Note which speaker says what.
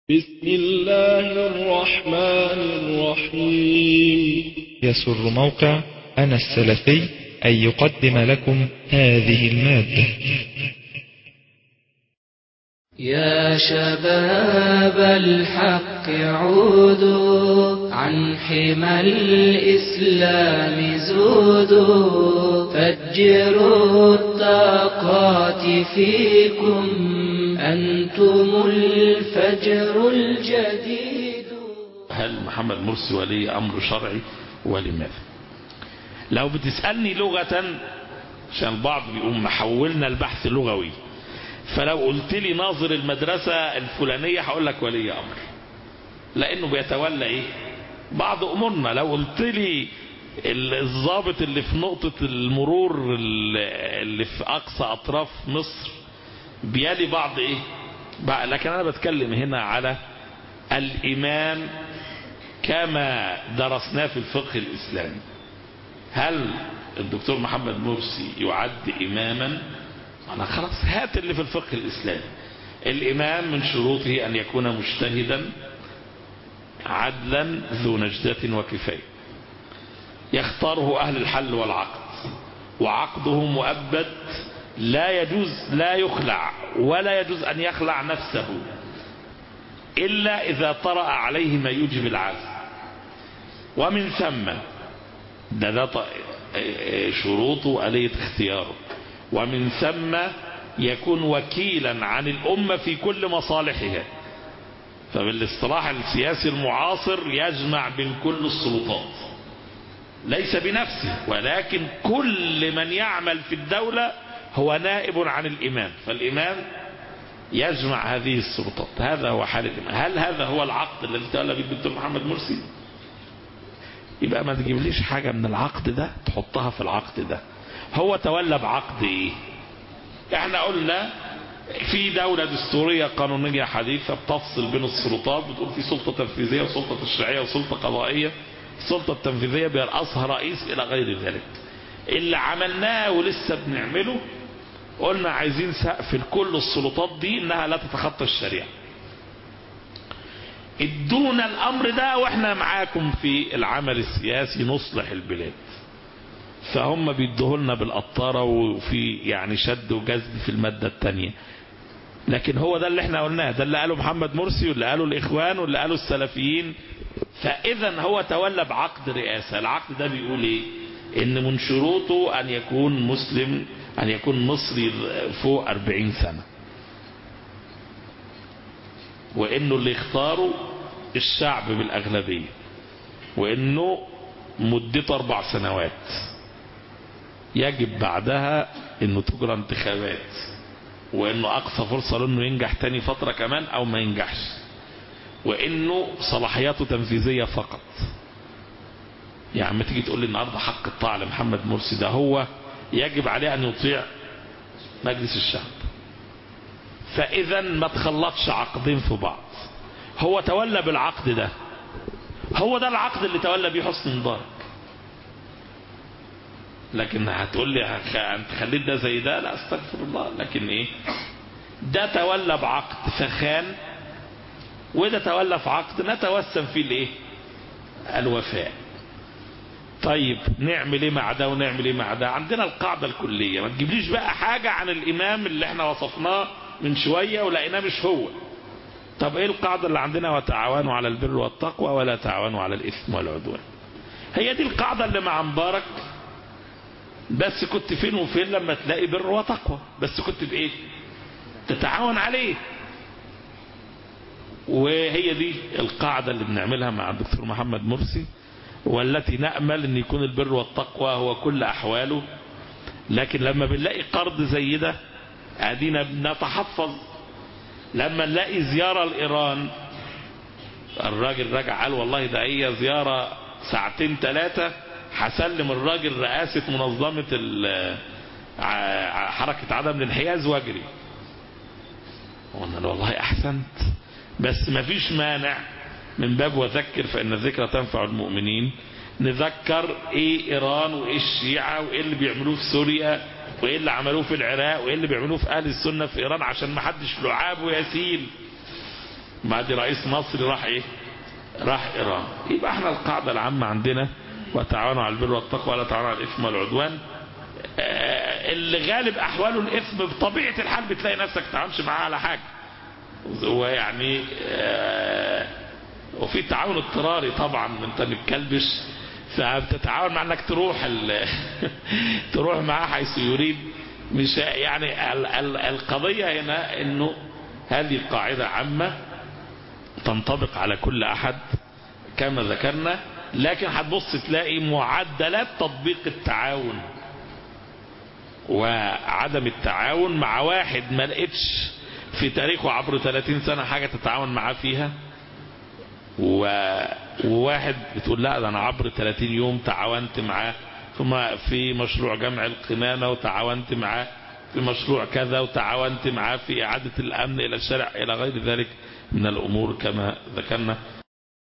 Speaker 1: بسم الله الرحمن الرحيم
Speaker 2: يسر موقع أنا السلفي أن يقدم لكم هذه المادة
Speaker 3: يا شباب الحق عودوا عن حمى الإسلام زودوا فجروا الطاقات فيكم أنتم الفجر الجديد
Speaker 4: هل محمد مرسي ولي أمر شرعي ولماذا لو بتسألني لغة عشان البعض بيقوم محولنا البحث لغوي فلو قلت لي ناظر المدرسة الفلانية هقول لك ولي أمر لأنه بيتولى إيه بعض أمورنا لو قلت لي الضابط اللي في نقطة المرور اللي في أقصى أطراف مصر بيلي بعض إيه بقى لكن أنا بتكلم هنا على الإمام كما درسناه في الفقه الإسلامي هل الدكتور محمد مرسي يعد إماما أنا خلاص هات اللي في الفقه الإسلامي الإمام من شروطه أن يكون مجتهدا عدلا ذو نجدة وكفاية يختاره أهل الحل والعقد وعقده مؤبد لا يجوز لا يخلع ولا يجوز أن يخلع نفسه إلا إذا طرأ عليه ما يوجب العزم ومن ثم ده, ده شروطه آلية اختياره ومن ثم يكون وكيلا عن الأمة في كل مصالحها فبالاصطلاح السياسي المعاصر يجمع بين كل السلطات ليس بنفسه ولكن كل من يعمل في الدولة هو نائب عن الإمام فالإمام يجمع هذه السلطات هذا هو حال الإمام هل هذا هو العقد الذي تولى به الدكتور محمد مرسي يبقى ما تجيبليش حاجة من العقد ده تحطها في العقد ده هو تولى بعقد ايه احنا قلنا في دولة دستورية قانونية حديثة بتفصل بين السلطات بتقول في سلطة تنفيذية وسلطة تشريعية وسلطة قضائية السلطة التنفيذية بيرأسها رئيس إلى غير ذلك اللي عملناه ولسه بنعمله قلنا عايزين سقف لكل السلطات دي انها لا تتخطى الشريعة ادونا الامر ده واحنا معاكم في العمل السياسي نصلح البلاد فهم بيدوهولنا بالقطارة وفي يعني شد وجذب في المادة التانية لكن هو ده اللي احنا قلناه ده اللي قاله محمد مرسي واللي قاله الاخوان واللي قاله السلفيين فاذا هو تولى بعقد رئاسة العقد ده بيقول ايه ان من شروطه ان يكون مسلم ان يكون مصري فوق اربعين سنة وانه اللي اختاره الشعب بالاغلبية وانه مدته اربع سنوات يجب بعدها انه تجرى انتخابات وانه اقصى فرصة له انه ينجح تاني فترة كمان او ما ينجحش وانه صلاحياته تنفيذية فقط يعني ما تيجي تقول لي النهاردة حق الطاعة لمحمد مرسي ده هو يجب عليه ان يطيع مجلس الشعب فاذا ما تخلطش عقدين في بعض هو تولى بالعقد ده هو ده العقد اللي تولى بيه حسني مبارك لكن هتقول لي انت خليت ده زي ده لا استغفر الله لكن ايه ده تولى بعقد فخان وده تولى في عقد نتوسم فيه الايه الوفاء طيب نعمل ايه مع ده ونعمل ايه مع ده عندنا القاعدة الكلية ما تجيبليش بقى حاجة عن الامام اللي احنا وصفناه من شوية ولقيناه مش هو طب ايه القاعدة اللي عندنا وتعاونوا على البر والتقوى ولا تعاونوا على الاثم والعدوان هي دي القاعدة اللي مع مبارك بس كنت فين وفين لما تلاقي بر وتقوى بس كنت بايه تتعاون عليه وهي دي القاعدة اللي بنعملها مع الدكتور محمد مرسي والتي نأمل ان يكون البر والتقوى هو كل احواله لكن لما بنلاقي قرض زي ده ادينا بنتحفظ لما نلاقي زيارة لإيران الراجل رجع قال والله ده هي زيارة ساعتين ثلاثة هسلم الراجل رئاسة منظمة حركة عدم الانحياز واجري قلنا والله احسنت بس ما فيش مانع من باب وذكر فإن الذكرى تنفع المؤمنين نذكر ايه ايران وايه الشيعة وايه اللي بيعملوه في سوريا وايه اللي عملوه في العراق وايه اللي بيعملوه في اهل السنة في ايران عشان ما حدش لعاب ويسيل بعد رئيس مصري راح ايه راح ايران يبقى احنا القاعدة العامة عندنا وتعاونوا على البر والتقوى ولا تعاونوا على الاثم والعدوان آه، اللي غالب احواله الاثم بطبيعة الحال بتلاقي نفسك تعاونش معاه على حاجة ويعني آه، وفي تعاون اضطراري طبعا انت متكلبش فبتتعاون مع انك تروح ال... تروح معاه حيث يريد مش يعني ال... ال... القضية هنا انه هذه قاعدة عامة تنطبق على كل احد كما ذكرنا لكن هتبص تلاقي معدلات تطبيق التعاون وعدم التعاون مع واحد ما لقيتش في تاريخه عبر 30 سنة حاجة تتعاون معاه فيها و... وواحد بتقول لا ده انا عبر 30 يوم تعاونت معاه ثم في مشروع جمع القمامة وتعاونت معاه في مشروع كذا وتعاونت معاه في إعادة الأمن إلى الشارع إلى غير ذلك من الأمور كما ذكرنا